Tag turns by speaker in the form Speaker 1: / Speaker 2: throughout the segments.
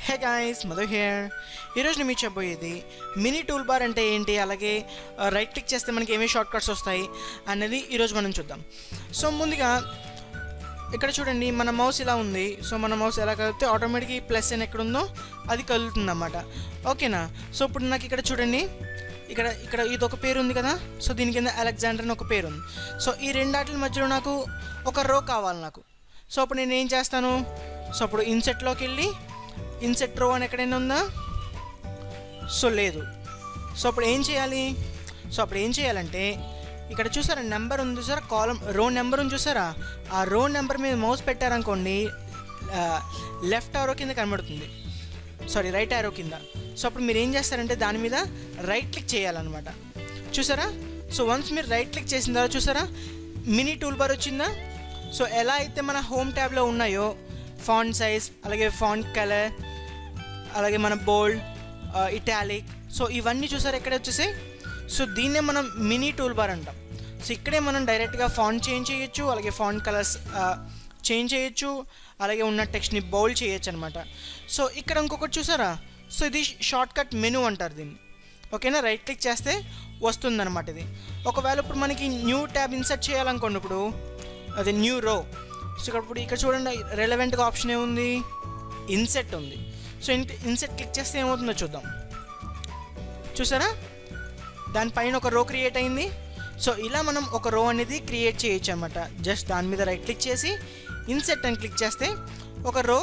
Speaker 1: hey guys Madhu here ఈరోజు నేను మీకు చెప్పబోయేది మినీ టూల్ బార్ అంటే ఏంటి అలాగే రైట్ క్లిక్ చేస్తే మనకి ఏమేమి షార్ట్ కట్స్ వస్తాయి అనేది ఈరోజు మనం చూద్దాం సో ముందుగా ఇక్కడ చూడండి మన మౌస్ ఇలా ఉంది సో మన మౌస్ ఎలా కలిపితే ఆటోమేటిక్గా ప్లస్ అని ఎక్కడ ఉందో అది కదులుతుంది అన్నమాట ఓకేనా సో ఇప్పుడు నాకు ఇక్కడ చూడండి ఇక్కడ ఇక్కడ ఇది ఒక పేరు ఉంది కదా సో దీని కింద అలెగ్జాండర్ అని ఒక పేరు ఉంది సో ఈ రెండాటిల మధ్యలో నాకు ఒక రో కావాలి నాకు సో అప్పుడు నేను ఏం చేస్తాను సో అప్పుడు ఇన్సెట్లోకి వెళ్ళి ఇన్సెట్ రో అని ఎక్కడైనా ఉందా సో లేదు సో అప్పుడు ఏం చేయాలి సో అప్పుడు ఏం చేయాలంటే ఇక్కడ చూసారా నెంబర్ ఉంది చూసారా కాలం రో నెంబర్ ఉంది చూసారా ఆ రో నెంబర్ మీద మౌస్ పెట్టారనుకోండి లెఫ్ట్ ఆరో కింద కనబడుతుంది సారీ రైట్ ఆరో కింద సో అప్పుడు మీరు ఏం చేస్తారంటే దాని మీద రైట్ క్లిక్ చేయాలన్నమాట చూసారా సో వన్స్ మీరు రైట్ క్లిక్ చేసిన తర్వాత చూసారా మినీ టూల్ బార్ వచ్చిందా సో ఎలా అయితే మన హోమ్ ట్యాబ్లో ఉన్నాయో ఫాంట్ సైజ్ అలాగే ఫాంట్ కలర్ అలాగే మన బోల్డ్ ఇటాలిక్ సో ఇవన్నీ చూసారు ఎక్కడ వచ్చేసాయి సో దీన్నే మనం మినీ టూల్ బార్ అంటాం సో ఇక్కడే మనం డైరెక్ట్గా ఫాంట్ చేంజ్ చేయొచ్చు అలాగే ఫాంట్ కలర్స్ చేంజ్ చేయొచ్చు అలాగే ఉన్న టెక్స్ట్ని బౌల్ చేయొచ్చు అనమాట సో ఇక్కడ ఇంకొకటి చూసారా సో ఇది షార్ట్ కట్ మెనూ అంటారు దీన్ని ఓకేనా రైట్ క్లిక్ చేస్తే వస్తుందన్నమాట ఇది ఒకవేళ ఇప్పుడు మనకి న్యూ ట్యాబ్ ఇన్సర్ట్ చేయాలనుకోండి ఇప్పుడు అది న్యూ రో సో ఇక్కడ ఇప్పుడు ఇక్కడ చూడండి రెలవెంట్గా ఆప్షన్ ఏముంది ఇన్సెట్ ఉంది సో ఇన్ ఇన్సెట్ క్లిక్ చేస్తే ఏమవుతుందో చూద్దాం చూసారా దానిపైన ఒక రో క్రియేట్ అయింది సో ఇలా మనం ఒక రో అనేది క్రియేట్ చేయొచ్చు అనమాట జస్ట్ దాని మీద రైట్ క్లిక్ చేసి ఇన్సెట్ అని క్లిక్ చేస్తే ఒక రో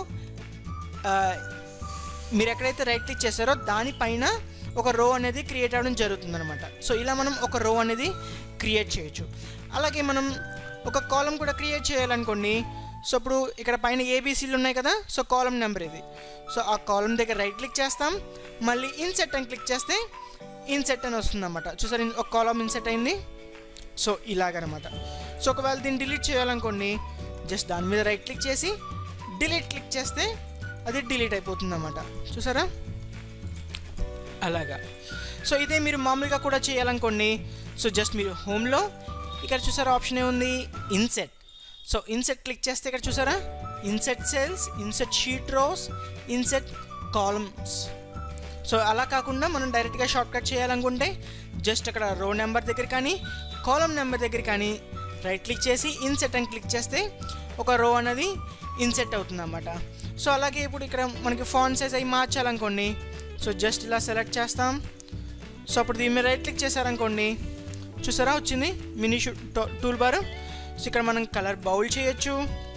Speaker 1: మీరు ఎక్కడైతే రైట్ క్లిక్ చేశారో దానిపైన ఒక రో అనేది క్రియేట్ అవ్వడం జరుగుతుందన్నమాట సో ఇలా మనం ఒక రో అనేది క్రియేట్ చేయొచ్చు అలాగే మనం ఒక కాలం కూడా క్రియేట్ చేయాలనుకోండి సో ఇప్పుడు ఇక్కడ పైన ఏబీసీలు ఉన్నాయి కదా సో కాలం నెంబర్ ఇది సో ఆ కాలం దగ్గర రైట్ క్లిక్ చేస్తాం మళ్ళీ ఇన్సెట్ అని క్లిక్ చేస్తే ఇన్సెట్ అని వస్తుంది అనమాట చూసారు ఒక కాలం ఇన్సెట్ అయింది సో ఇలాగనమాట సో ఒకవేళ దీన్ని డిలీట్ చేయాలనుకోండి జస్ట్ దాని మీద రైట్ క్లిక్ చేసి డిలీట్ క్లిక్ చేస్తే అది డిలీట్ అయిపోతుంది అనమాట చూసారా అలాగా సో ఇదే మీరు మామూలుగా కూడా చేయాలనుకోండి సో జస్ట్ మీరు హోమ్లో ఇక్కడ చూసారా ఆప్షన్ ఏముంది ఇన్సెట్ సో ఇన్సెట్ క్లిక్ చేస్తే ఇక్కడ చూసారా insert cells insert sheet rows insert columns so అలా కాకుండా మనం డైరెక్ట్గా షార్ట్ కట్ చేయాలనుకుంటే జస్ట్ అక్కడ రో నెంబర్ దగ్గర కానీ కాలం నెంబర్ దగ్గర కానీ రైట్ క్లిక్ చేసి ఇన్సెట్ అని క్లిక్ చేస్తే ఒక రో అనేది ఇన్సెట్ అవుతుంది అన్నమాట సో అలాగే ఇప్పుడు ఇక్కడ మనకి ఫాన్ సైజ్ అవి మార్చాలనుకోండి సో జస్ట్ ఇలా సెలెక్ట్ చేస్తాం సో అప్పుడు దీని మీద రైట్ క్లిక్ చేశారనుకోండి చూసారా వచ్చింది మినీ షూ టూల్ బార్ సో ఇక్కడ మనం కలర్ బౌల్ చేయొచ్చు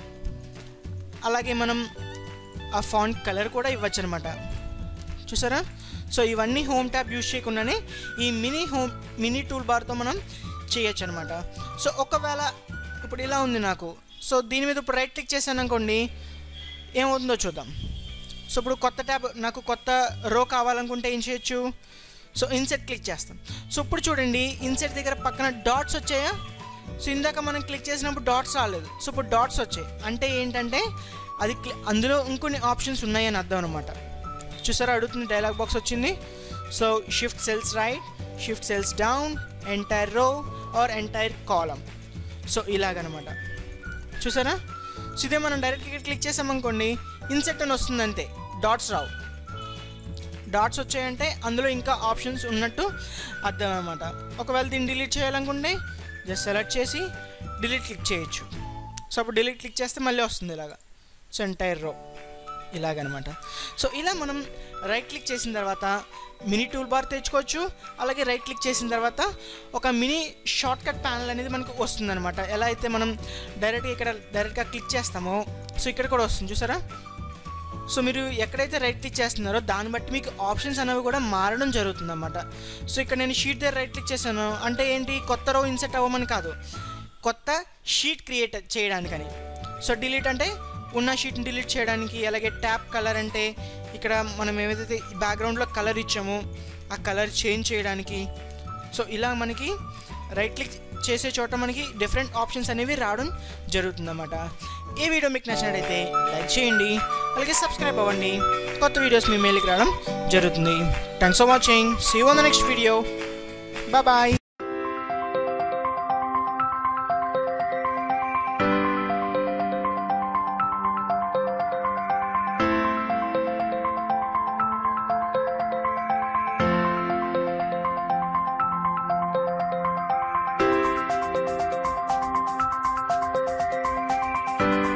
Speaker 1: అలాగే మనం ఆ ఫాంట్ కలర్ కూడా ఇవ్వచ్చు అనమాట చూసారా సో ఇవన్నీ హోమ్ ట్యాబ్ యూజ్ చేయకుండానే ఈ మినీ హోమ్ మినీ టూల్ బార్తో మనం చేయొచ్చు అనమాట సో ఒకవేళ ఇప్పుడు ఇలా ఉంది నాకు సో దీని మీద ఇప్పుడు రైట్ క్లిక్ చేశాను అనుకోండి ఏమవుతుందో చూద్దాం సో ఇప్పుడు కొత్త ట్యాబ్ నాకు కొత్త రో కావాలనుకుంటే ఏం చేయొచ్చు సో ఇన్సెట్ క్లిక్ చేస్తాం సో ఇప్పుడు చూడండి ఇన్సెట్ దగ్గర పక్కన డాట్స్ వచ్చాయా సో ఇందాక మనం క్లిక్ చేసినప్పుడు డాట్స్ రాలేదు సో ఇప్పుడు డాట్స్ వచ్చాయి అంటే ఏంటంటే అది అందులో ఇంకొన్ని ఆప్షన్స్ ఉన్నాయని అర్థం అనమాట చూసారా అడుగుతుంది డైలాగ్ బాక్స్ వచ్చింది so shift cells right shift cells down entire row or entire column so ఇలాగనమాట చూసారా సో ఇదే మనం డైరెక్ట్గా క్లిక్ చేసామనుకోండి ఇన్సెట్ అని వస్తుంది అంతే డాట్స్ రావు డాట్స్ వచ్చాయంటే అందులో ఇంకా ఆప్షన్స్ ఉన్నట్టు అర్థం అనమాట ఒకవేళ దీన్ని డిలీట్ చేయాలనుకుంటే జస్ట్ సెలెక్ట్ చేసి డిలీట్ క్లిక్ చేయొచ్చు సో అప్పుడు డిలీట్ క్లిక్ చేస్తే మళ్ళీ వస్తుంది ఇలాగా సో ఎంటైర్ రో ఇలాగనమాట సో ఇలా మనం రైట్ క్లిక్ చేసిన తర్వాత మినీ టూల్ బార్ తెచ్చుకోవచ్చు అలాగే రైట్ క్లిక్ చేసిన తర్వాత ఒక మినీ షార్ట్ కట్ ప్యానల్ అనేది మనకు వస్తుందన్నమాట ఎలా అయితే మనం డైరెక్ట్గా ఇక్కడ డైరెక్ట్గా క్లిక్ చేస్తామో సో ఇక్కడ కూడా వస్తుంది చూసారా సో మీరు ఎక్కడైతే రైట్ క్లిక్ చేస్తున్నారో దాన్ని బట్టి మీకు ఆప్షన్స్ అనేవి కూడా మారడం జరుగుతుంది అన్నమాట సో ఇక్కడ నేను షీట్ దగ్గర రైట్ క్లిక్ చేశాను అంటే ఏంటి కొత్త రో ఇన్సెట్ అవ్వమని కాదు కొత్త షీట్ క్రియేట్ చేయడానికని సో డిలీట్ అంటే ఉన్న షీట్ని డిలీట్ చేయడానికి అలాగే ట్యాప్ కలర్ అంటే ఇక్కడ మనం ఏదైతే బ్యాక్గ్రౌండ్లో కలర్ ఇచ్చామో ఆ కలర్ చేంజ్ చేయడానికి సో ఇలా మనకి రైట్ క్లిక్ చేసే చోట మనకి డిఫరెంట్ ఆప్షన్స్ అనేవి రావడం జరుగుతుందన్నమాట ఈ వీడియో మీకు నచ్చినట్టయితే లైక్ చేయండి అలాగే సబ్స్క్రైబ్ అవ్వండి కొత్త వీడియోస్ మీ మెయిల్కి రావడం జరుగుతుంది thanks for watching see one the next video bye bye